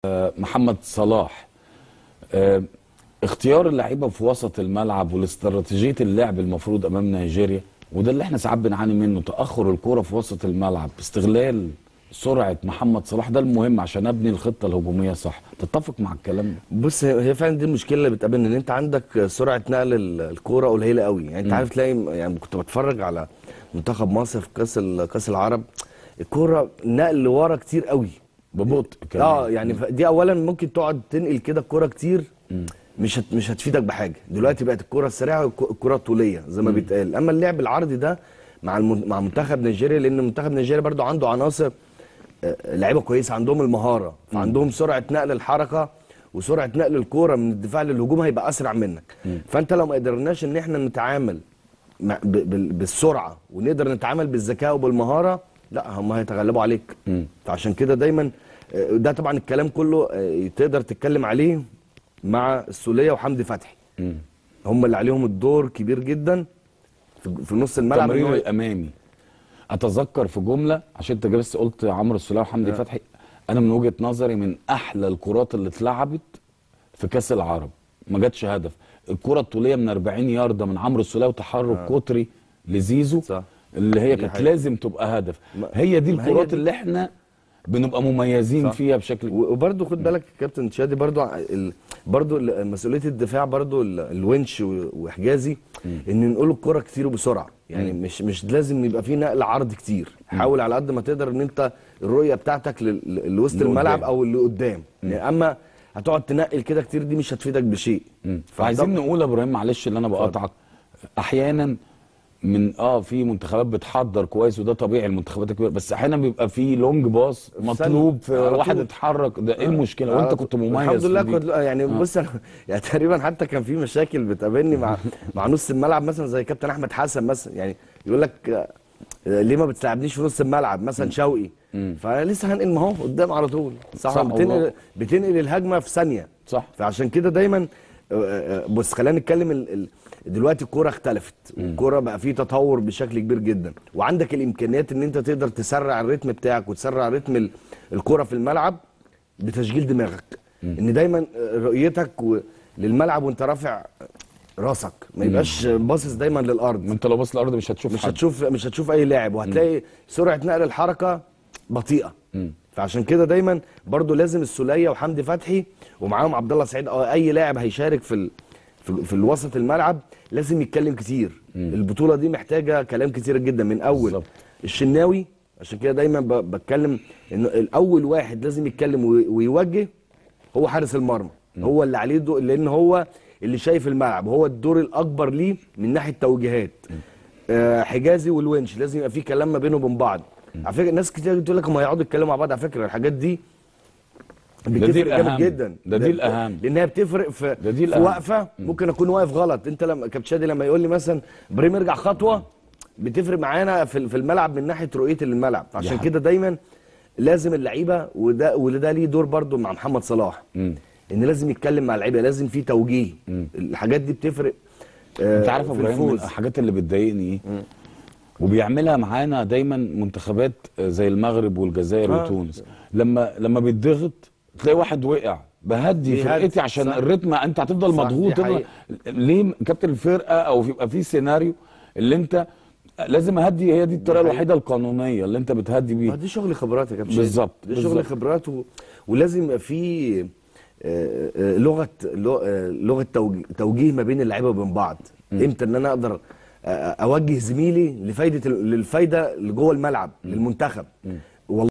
محمد صلاح آه، اختيار اللعيبه في وسط الملعب والاستراتيجيه اللعب المفروض امام نيجيريا وده اللي احنا ساعات بنعاني منه تاخر الكره في وسط الملعب استغلال سرعه محمد صلاح ده المهم عشان ابني الخطه الهجوميه صح تتفق مع الكلام ده بص هي هي فعلا دي المشكله اللي بتقابلنا ان انت عندك سرعه نقل ال- الكوره قليله قوي يعني انت عارف تلاقي يعني كنت بتفرج على منتخب مصر في كاس ال- كاس العرب الكوره نقل ورا كتير قوي ببطء كمان اه يعني ف- دي اولا ممكن تقعد تنقل كده الكوره كتير مش هت مش هتفيدك بحاجه دلوقتي بقت الكوره السريعه والكوره الطوليه زي ما بيتقال اما اللعب العرضي ده مع الم... مع منتخب نيجيريا لان منتخب نيجيريا برضو عنده عناصر آه، لعيبه كويسه عندهم المهاره فعندهم سرعه نقل الحركه وسرعه نقل الكوره من الدفاع للهجوم هيبقى اسرع منك فانت لو ما قدرناش ان احنا نتعامل مع ب... بال- بالسرعه ونقدر نتعامل بالذكاء وبالمهاره لا هم هيتغلبوا عليك فعشان كده دايما آه، ده طبعا الكلام كله آه، تقدر تتكلم عليه مع السوليه وحمدي فتحي هم اللي عليهم الدور كبير جدا في في نص الملعب إن التمرير هو- الامامي اتذكر في جمله عشان انت بس قلت عمرو السوليه وحمدي فتحي انا من وجهه نظري من احلى الكرات اللي اتلعبت في كاس العرب ما جاتش هدف الكره الطوليه من 40 يارده من عمرو السوليه وتحرك قطري لزيزو صح. اللي هي دي كانت حقيقة. لازم تبقى هدف ما- هي دي ما هي الكرات دي. اللي احنا بنبقى مميزين صح. فيها بشكل و- وبرضه خد بالك يا كابتن شادي برضه ع- ال... برضه ال- مسؤوليه الدفاع برضه ال- الونش و- وحجازي ان ننقل الكره كتير وبسرعه يعني مش مش لازم يبقى في نقل عرض كتير حاول على قد ما تقدر ان انت الرؤيه بتاعتك لل- ل- لوسط اللي الملعب قدام. او اللي قدام يعني اما هتقعد تنقل كده كتير دي مش هتفيدك بشيء فعايزين نقول يا ابراهيم معلش اللي انا بقاطعك احيانا من اه في منتخبات بتحضر كويس وده طبيعي المنتخبات الكبيره بس احيانا بيبقى في لونج باص مطلوب في على واحد طول. اتحرك ده ايه المشكله وانت على كنت طول. مميز الحمد لله في دي. كنت يعني بص انا يعني تقريبا حتى كان في مشاكل بتقابلني مع مع نص الملعب مثلا زي كابتن احمد حسن مثلا يعني يقول لك آه، ليه ما بتلعبنيش في نص الملعب مثلا شوقي فانا لسه هنقل ما هو قدام على طول صح, صح بتنقل والله. بتنقل الهجمه في ثانيه صح فعشان كده دايما آه، آه، بص خلينا نتكلم ال... ال... دلوقتي الكوره اختلفت والكوره بقى فيه تطور بشكل كبير جدا وعندك الامكانيات ان انت تقدر تسرع الريتم بتاعك وتسرع رتم ال- الكوره في الملعب بتشغيل دماغك ان دايما آه، رؤيتك و... للملعب وانت رافع راسك ما يبقاش باصص دايما للارض ما انت لو بص الارض مش هتشوف مش حد. هتشوف مش هتشوف اي لاعب وهتلاقي سرعه نقل الحركه بطيئه فعشان كده دايما برضو لازم السوليه وحمدي فتحي ومعاهم عبد الله سعيد أو اي لاعب هيشارك في ال... في, في الوسط الملعب لازم يتكلم كتير البطوله دي محتاجه كلام كتير جدا من اول بالظبط. الشناوي عشان كده دايما ب... بتكلم ان الاول واحد لازم يتكلم وي- ويوجه هو حارس المرمى هو اللي عليه دور لان هو اللي شايف الملعب هو الدور الاكبر ليه من ناحيه توجيهات آه حجازي والونش لازم يبقى في كلام ما بينه وبين بعض على فكره ناس كتير بتقول لك هم هيقعدوا يتكلموا مع بعض على فكره الحاجات دي دي بتفرق جامد الأهم. جدا ده دي الأهم. لانها بتفرق في, ده دي في الأهم. وقفه ممكن اكون واقف غلط انت لما كابتن شادي لما يقول لي مثلا ابراهيم ارجع خطوه بتفرق معانا في في الملعب من ناحيه رؤيه الملعب عشان حقيقة. كده دايما لازم اللعيبه وده وده ليه دور برضو مع محمد صلاح ان لازم يتكلم مع اللعيبه لازم في توجيه الحاجات دي بتفرق آه، انت عارف يا في ابراهيم من الفوز الحاجات اللي بتضايقني ايه وبيعملها معانا دايما منتخبات زي المغرب والجزائر آه. وتونس لما لما بيتضغط تلاقي واحد وقع بهدي بيهدي، فرقتي عشان صح. الريتم انت هتفضل صح، مضغوط دي تفضل- ليه كابتن الفرقه او يبقى في سيناريو اللي انت لازم اهدي هي دي الطريقه حقيقة. الوحيده القانونيه اللي انت بتهدي ما بيها دي شغل خبرات يا كابتن شادي. بالظبط، دي شغل بالظبط. خبرات و... ولازم يبقى في آه، آه، لغه لغ- آه، لغه توجيه, توجيه ما بين اللعيبه وبين بعض امتى ان انا اقدر آه، اوجه زميلي لفايده ال- للفايده اللي جوه الملعب للمنتخب